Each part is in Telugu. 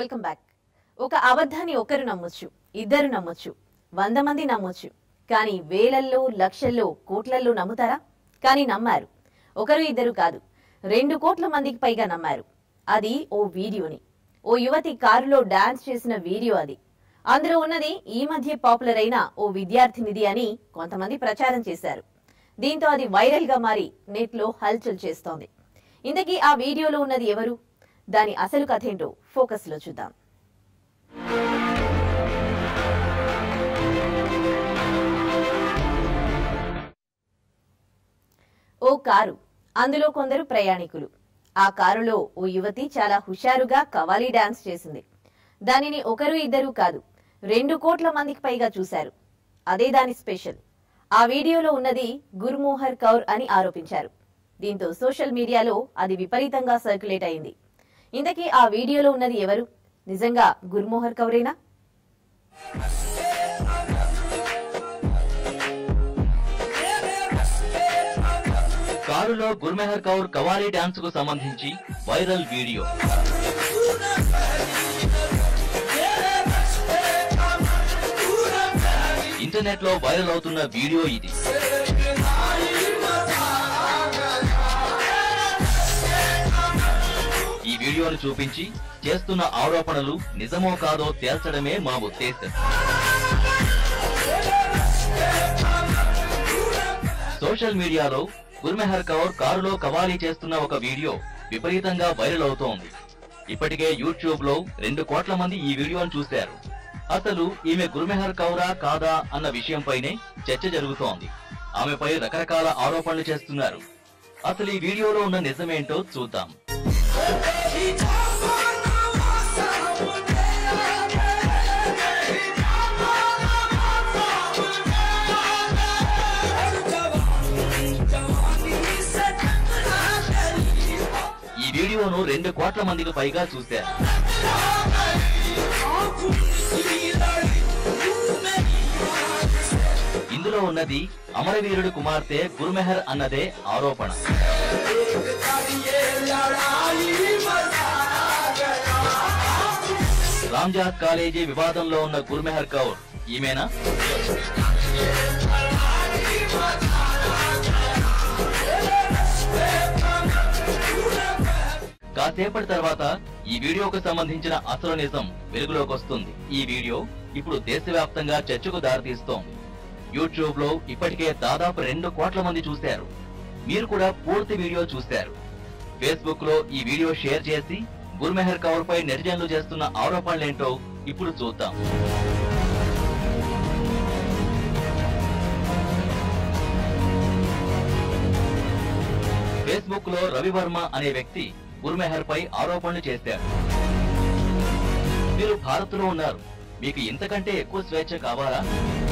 వెల్కమ్ బ్యాక్ ఒక అబద్ధాన్ని ఒకరు నమ్మొచ్చు ఇద్దరు నమ్మొచ్చు వంద మంది నమ్మొచ్చు కానీ వేలల్లో లక్షల్లో కోట్లల్లో నమ్ముతారా కానీ నమ్మారు ఒకరు ఇద్దరు కాదు రెండు కోట్ల మందికి పైగా నమ్మారు అది ఓ వీడియోని ఓ యువతి కారులో డాన్స్ చేసిన వీడియో అది అందులో ఉన్నది ఈ మధ్య పాపులర్ అయిన ఓ విద్యార్థినిది అని కొంతమంది ప్రచారం చేశారు దీంతో అది వైరల్ గా మారి నెట్ లో హల్చల్ చేస్తోంది ఇంతకీ ఆ వీడియోలో ఉన్నది ఎవరు దాని అసలు కథ ఏంటో ఫోకస్ లో చూద్దాం ఓ కారు అందులో కొందరు ప్రయాణికులు ఆ కారులో ఓ యువతి చాలా హుషారుగా కవాలి డాన్స్ చేసింది దానిని ఒకరు ఇద్దరు కాదు రెండు కోట్ల మందికి పైగా చూశారు అదే దాని స్పెషల్ ఆ వీడియోలో ఉన్నది గుర్మోహర్ కౌర్ అని ఆరోపించారు దీంతో సోషల్ మీడియాలో అది విపరీతంగా సర్క్యులేట్ అయింది ఇంతకీ ఆ వీడియోలో ఉన్నది ఎవరు నిజంగా గుర్మోహర్ కౌరేనా కారులో గుర్మెహర్ కౌర్ కవాలి డాన్స్ కు సంబంధించి వైరల్ వీడియో ఇంటర్నెట్ లో వైరల్ అవుతున్న వీడియో ఇది ఈ వీడియోను చూపించి చేస్తున్న ఆరోపణలు నిజమో కాదో తేల్చడమే మా ఉద్దేశం సోషల్ మీడియాలో గుర్మెహర్ కౌర్ కారులో కవాలి చేస్తున్న ఒక వీడియో విపరీతంగా వైరల్ అవుతోంది ఇప్పటికే యూట్యూబ్ లో రెండు కోట్ల మంది ఈ వీడియోను చూశారు అసలు ఈమె గుర్మెహర్ కౌరా కాదా అన్న విషయంపైనే చర్చ జరుగుతోంది ఆమెపై రకరకాల ఆరోపణలు చేస్తున్నారు అసలు ఈ వీడియోలో ఉన్న నిజమేంటో చూద్దాం ఈ వీడియోను రెండు కోట్ల మందికి పైగా చూశారు ఇందులో ఉన్నది అమరవీరుడు కుమార్తె గురుమెహర్ అన్నదే ఆరోపణ రామ్జాద్ కాలేజీ వివాదంలో ఉన్న గురుమెహర్ కౌర్ ఈమెనా కాసేపటి తర్వాత ఈ వీడియోకు సంబంధించిన అసలు నిజం వెలుగులోకి వస్తుంది ఈ వీడియో ఇప్పుడు దేశవ్యాప్తంగా చర్చకు దారితీస్తోంది యూట్యూబ్ లో ఇప్పటికే దాదాపు రెండు కోట్ల మంది చూశారు మీరు కూడా పూర్తి వీడియో చూశారు ఫేస్బుక్ లో ఈ వీడియో షేర్ చేసి గుర్మెహర్ కౌర్ పై నెటిజన్లు చేస్తున్న ఆరోపణలేంటో ఇప్పుడు చూద్దాం ఫేస్బుక్ లో రవివర్మ అనే వ్యక్తి గుర్మెహర్ పై ఆరోపణలు చేశారు మీరు భారత్ లో ఉన్నారు మీకు ఇంతకంటే ఎక్కువ స్వేచ్ఛ కావాలా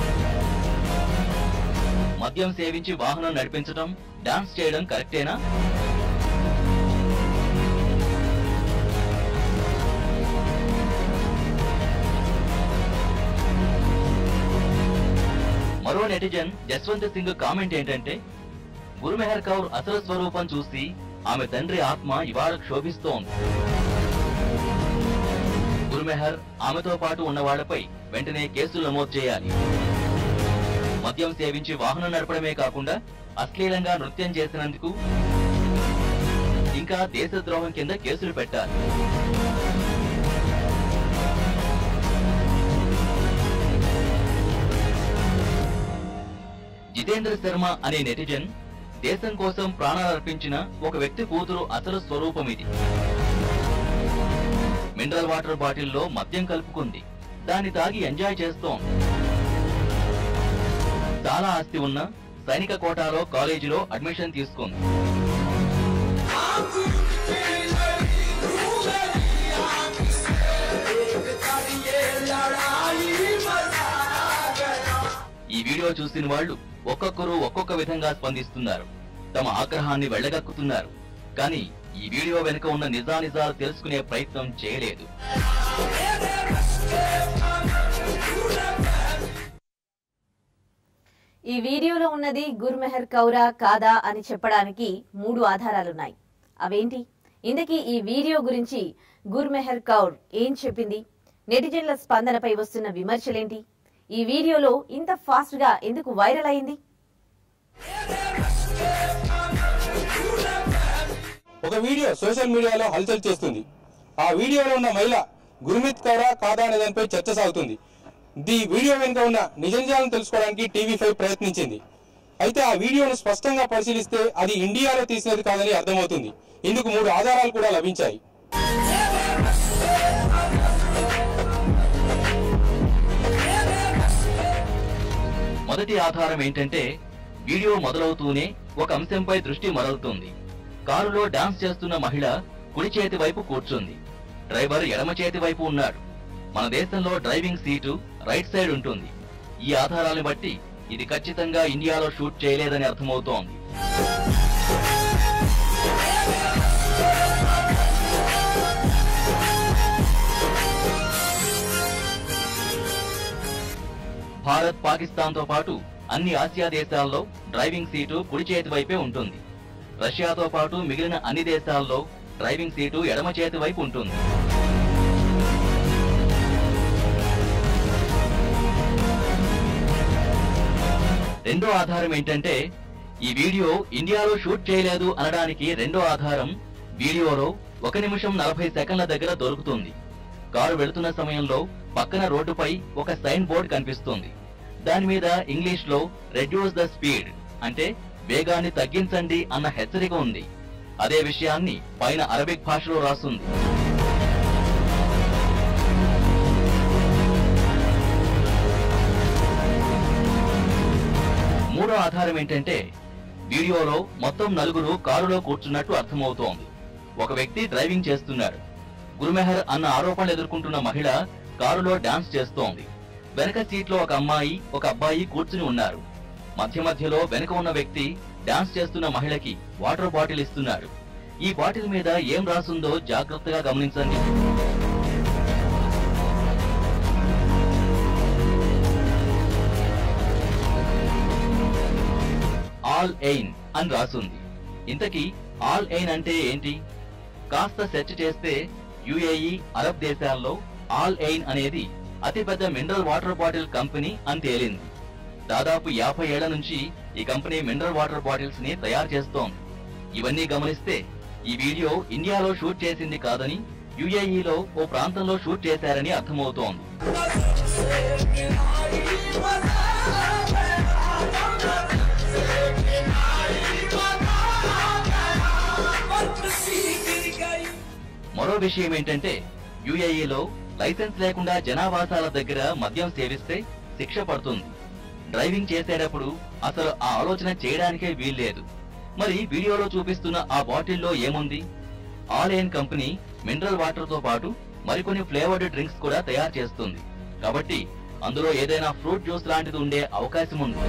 మద్యం సేవించి వాహనం నడిపించడం డాన్స్ చేయడం కరెక్టేనా మరో నెటిజన్ జస్వంత్ సింగ్ కామెంట్ ఏంటంటే గురుమెహర్ కౌర్ అసలు స్వరూపం చూసి ఆమె తండ్రి ఆత్మ ఇవాళ క్షోభిస్తోంది గురుమెహర్ ఆమెతో పాటు ఉన్న వాళ్లపై వెంటనే కేసులు నమోదు చేయాలి మద్యం సేవించి వాహనం నడపడమే కాకుండా అశ్లీలంగా నృత్యం చేసినందుకు ఇంకా దేశద్రోహం కింద కేసులు పెట్టాలి జితేంద్ర శర్మ అనే నెటిజన్ దేశం కోసం ప్రాణాలు అర్పించిన ఒక వ్యక్తి కూతురు అసలు స్వరూపం ఇది మినరల్ వాటర్ బాటిల్లో మద్యం కలుపుకుంది దాన్ని తాగి ఎంజాయ్ చేస్తోంది చాలా ఆస్తి ఉన్న సైనిక కోటాలో కాలేజీలో అడ్మిషన్ తీసుకుంది ఈ వీడియో చూసిన వాళ్ళు ఒక్కొక్కరు ఒక్కొక్క విధంగా స్పందిస్తున్నారు తమ ఆగ్రహాన్ని వెళ్ళగక్కుతున్నారు కానీ ఈ వీడియో వెనుక ఉన్న నిజానిజాలు తెలుసుకునే ప్రయత్నం చేయలేదు ఈ వీడియోలో ఉన్నది గుర్మెహర్ కౌరా కాదా అని చెప్పడానికి మూడు ఆధారాలున్నాయి అవేంటి ఇంతకీ ఈ వీడియో గురించి గుర్మెహర్ కౌర్ ఏం చెప్పింది నెటిజన్ల స్పందనపై వస్తున్న విమర్శలేంటి ఈ వీడియోలో ఇంత ఫాస్ట్ గా ఎందుకు వైరల్ అయింది ఒక వీడియో సోషల్ మీడియాలో హల్చల్ చేస్తుంది ఆ వీడియోలో ఉన్న మహిళ గురుమిత్ కౌరా కాదా అనే దానిపై చర్చ సాగుతుంది ది వీడియో వెనుక ఉన్న నిజ నిజాలను తెలుసుకోవడానికి టీవీ ఫైవ్ ప్రయత్నించింది అయితే ఆ వీడియోను స్పష్టంగా పరిశీలిస్తే అది ఇండియాలో తీసినది కాదని అర్థమవుతుంది ఇందుకు మూడు ఆధారాలు కూడా లభించాయి మొదటి ఆధారం ఏంటంటే వీడియో మొదలవుతూనే ఒక అంశంపై దృష్టి మరలుతుంది కారులో డాన్స్ చేస్తున్న మహిళ కుడి చేతి వైపు కూర్చుంది డ్రైవర్ ఎడమ చేతి వైపు ఉన్నాడు మన దేశంలో డ్రైవింగ్ సీటు రైట్ సైడ్ ఉంటుంది ఈ ఆధారాలను బట్టి ఇది ఖచ్చితంగా ఇండియాలో షూట్ చేయలేదని అర్థమవుతోంది భారత్ పాకిస్తాన్ తో పాటు అన్ని ఆసియా దేశాల్లో డ్రైవింగ్ సీటు కుడి చేతి వైపే ఉంటుంది రష్యాతో పాటు మిగిలిన అన్ని దేశాల్లో డ్రైవింగ్ సీటు ఎడమ చేతి వైపు ఉంటుంది రెండో ఆధారం ఏంటంటే ఈ వీడియో ఇండియాలో షూట్ చేయలేదు అనడానికి రెండో ఆధారం వీడియోలో ఒక నిమిషం నలభై సెకండ్ల దగ్గర దొరుకుతుంది కారు వెళుతున్న సమయంలో పక్కన రోడ్డుపై ఒక సైన్ బోర్డ్ కనిపిస్తుంది దాని మీద ఇంగ్లీష్ లో రెడ్యూస్ ద స్పీడ్ అంటే వేగాన్ని తగ్గించండి అన్న హెచ్చరిక ఉంది అదే విషయాన్ని పైన అరబిక్ భాషలో రాస్తుంది మూడో ఆధారం ఏంటంటే వీడియోలో మొత్తం నలుగురు కారులో కూర్చున్నట్టు అర్థమవుతోంది ఒక వ్యక్తి డ్రైవింగ్ చేస్తున్నాడు గురుమెహర్ అన్న ఆరోపణలు ఎదుర్కొంటున్న మహిళ కారులో డాన్స్ చేస్తోంది వెనక సీట్లో ఒక అమ్మాయి ఒక అబ్బాయి కూర్చుని ఉన్నారు మధ్య మధ్యలో వెనక ఉన్న వ్యక్తి డాన్స్ చేస్తున్న మహిళకి వాటర్ బాటిల్ ఇస్తున్నాడు ఈ బాటిల్ మీద ఏం రాసుందో జాగ్రత్తగా గమనించండి ఆల్ ఎయిన్ అని రాసుంది ఇంతకీ ఆల్ ఎయిన్ అంటే ఏంటి కాస్త సెర్చ్ చేస్తే యుఏఈ అరబ్ దేశాల్లో ఆల్ ఎయిన్ అనేది అతిపెద్ద మినరల్ వాటర్ బాటిల్ కంపెనీ అని తేలింది దాదాపు యాభై ఏళ్ల నుంచి ఈ కంపెనీ మినరల్ వాటర్ బాటిల్స్ ని తయారు చేస్తోంది ఇవన్నీ గమనిస్తే ఈ వీడియో ఇండియాలో షూట్ చేసింది కాదని యుఏఈలో ఓ ప్రాంతంలో షూట్ చేశారని అర్థమవుతోంది మరో విషయం ఏంటంటే యుఏఈలో లైసెన్స్ లేకుండా జనావాసాల దగ్గర మద్యం సేవిస్తే శిక్ష పడుతుంది డ్రైవింగ్ చేసేటప్పుడు అసలు ఆ ఆలోచన చేయడానికే వీల్లేదు మరి వీడియోలో చూపిస్తున్న ఆ బాటిల్లో ఏముంది Al Ain company mineral water తో పాటు మరికొన్ని ఫ్లేవర్డ్ డ్రింక్స్ కూడా తయారు చేస్తుంది కాబట్టి అందులో ఏదైనా ఫ్రూట్ జ్యూస్ లాంటిది ఉండే అవకాశం ఉంది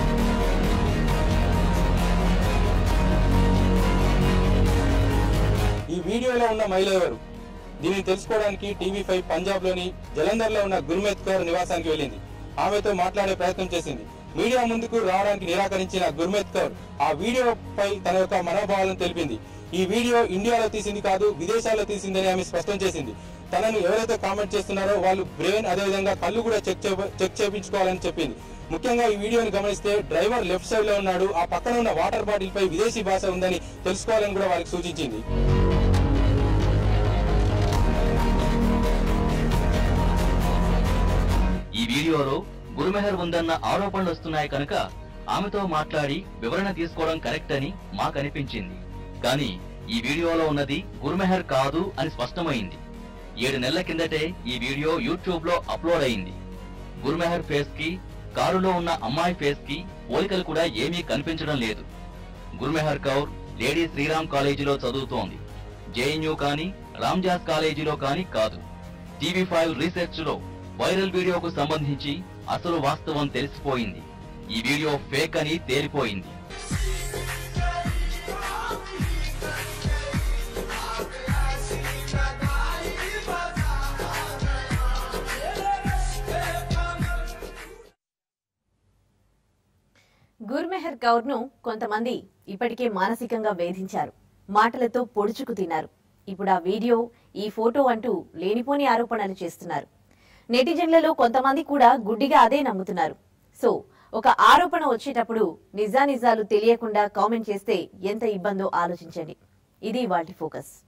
ఈ వీడియోలో ఉన్న మహిళ ఎవరు దీనిని తెలుసుకోవడానికి టీవీ ఫైవ్ పంజాబ్ లోని జలంధర్ లో ఉన్న గుర్మేత్ కౌర్ నివాసానికి వెళ్ళింది ఆమెతో మాట్లాడే ప్రయత్నం చేసింది మీడియా ముందుకు రావడానికి నిరాకరించిన గుర్మేత్ కౌర్ ఆ వీడియోపై తన యొక్క మనోభావాలను తెలిపింది ఈ వీడియో ఇండియాలో తీసింది కాదు విదేశాల్లో తీసిందని ఆమె స్పష్టం చేసింది తనను ఎవరైతే కామెంట్ చేస్తున్నారో వాళ్ళు బ్రెయిన్ అదేవిధంగా కళ్ళు కూడా చెక్ చేప- చెక్ చేయించుకోవాలని చెప్పింది ముఖ్యంగా ఈ వీడియోని గమనిస్తే డ్రైవర్ లెఫ్ట్ సైడ్ లో ఉన్నాడు ఆ పక్కన ఉన్న వాటర్ బాటిల్ పై విదేశీ భాష ఉందని తెలుసుకోవాలని కూడా వాళ్ళకి సూచించింది ఈ వీడియోలో గురుమెహర్ ఉందన్న ఆరోపణలు వస్తున్నాయి కనుక ఆమెతో మాట్లాడి వివరణ తీసుకోవడం కరెక్ట్ అని మాకు అనిపించింది కానీ ఈ వీడియోలో ఉన్నది గురుమెహర్ కాదు అని స్పష్టమైంది ఏడు నెలల కిందటే ఈ వీడియో యూట్యూబ్ లో అప్లోడ్ అయింది గురుమెహర్ ఫేస్ కి కారులో ఉన్న అమ్మాయి ఫేస్ కి పోలికలు కూడా ఏమీ కనిపించడం లేదు గురుమెహర్ కౌర్ లేడీ శ్రీరామ్ కాలేజీలో చదువుతోంది జేఎన్యూ కానీ రామ్జాస్ కాలేజీలో కానీ కాదు టీవీ ఫైవ్ రీసెర్చ్ లో వైరల్ వీడియోకు సంబంధించి అసలు వాస్తవం తెలిసిపోయింది ఈ వీడియో ఫేక్ అని తేలిపోయింది గుర్మెహర్ కౌర్ ను కొంతమంది ఇప్పటికే మానసికంగా వేధించారు మాటలతో పొడుచుకు తిన్నారు ఇప్పుడు ఆ వీడియో ఈ ఫోటో అంటూ లేనిపోని ఆరోపణలు చేస్తున్నారు నెటిజన్లలో కొంతమంది కూడా గుడ్డిగా అదే నమ్ముతున్నారు సో ఒక ఆరోపణ వచ్చేటప్పుడు నిజానిజాలు తెలియకుండా కామెంట్ చేస్తే ఎంత ఇబ్బందో ఆలోచించండి ఇది వాటి ఫోకస్